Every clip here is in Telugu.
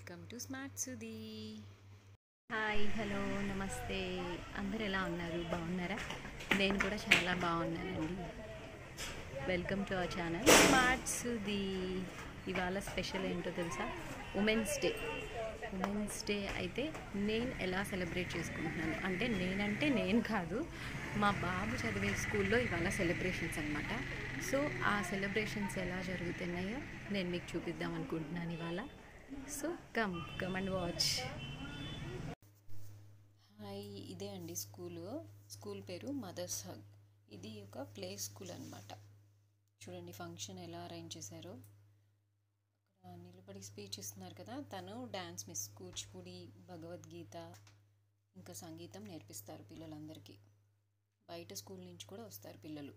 welcome to smart Sudhi hi hello నమస్తే అందరు ఎలా ఉన్నారు బాగున్నారా నేను కూడా చాలా బాగున్నానండి welcome to our channel smart Sudhi ఇవాళ స్పెషల్ ఏంటో తెలుసా ఉమెన్స్ డే ఉమెన్స్ డే అయితే నేను ఎలా సెలబ్రేట్ చేసుకుంటున్నాను అంటే నేనంటే నేను కాదు మా బాబు చదివే స్కూల్లో ఇవాళ సెలబ్రేషన్స్ అనమాట సో ఆ సెలబ్రేషన్స్ ఎలా జరుగుతున్నాయో నేను మీకు చూపిద్దాం అనుకుంటున్నాను ఇవాళ so come come and watch hi ఇదే అండి స్కూలు స్కూల్ పేరు మదర్స్ హగ్ ఇది ఒక ప్లే స్కూల్ అనమాట చూడండి ఫంక్షన్ ఎలా అరేంజ్ చేశారో అక్కడ నిలబడి స్పీచ్ ఇస్తున్నారు కదా తను డ్యాన్స్ మిస్ కూచిపూడి భగవద్గీత ఇంకా సంగీతం నేర్పిస్తారు పిల్లలందరికీ బయట స్కూల్ నుంచి కూడా వస్తారు పిల్లలు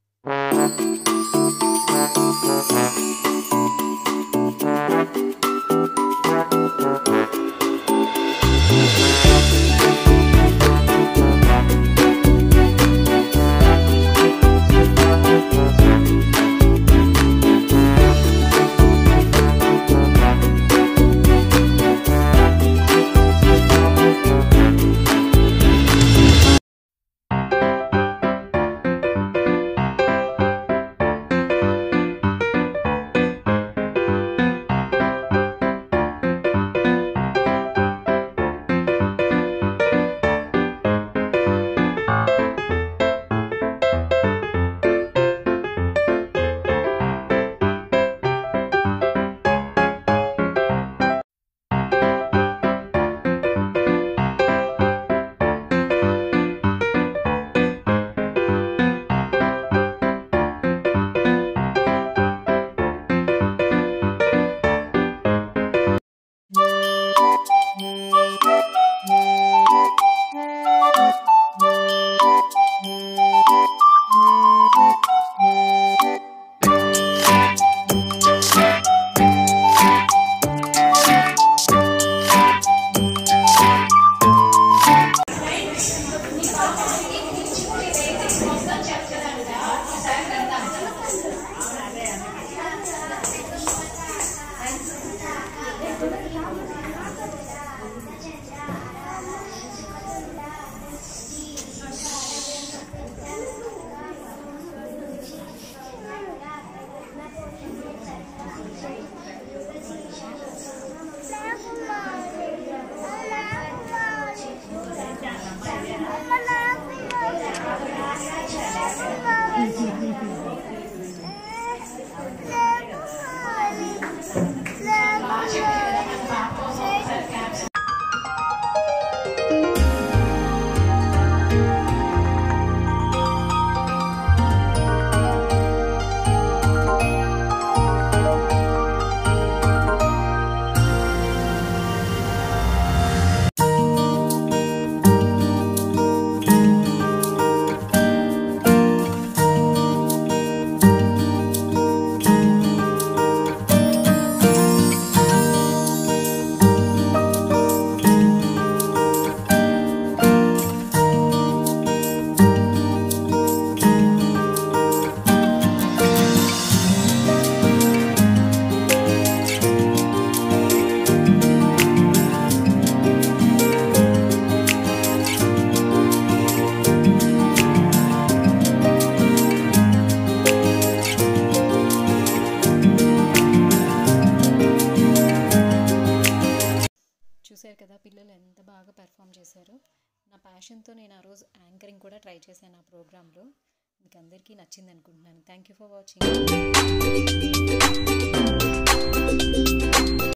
చూశారు కదా పిల్లలు ఎంత బాగా పెర్ఫామ్ చేశారో నా ప్యాషన్తో నేను ఆ రోజు యాంకరింగ్ కూడా ట్రై చేశాను ఆ ప్రోగ్రాంలో మీకు అందరికీ నచ్చింది అనుకుంటున్నాను థ్యాంక్ యూ ఫర్ వాచింగ్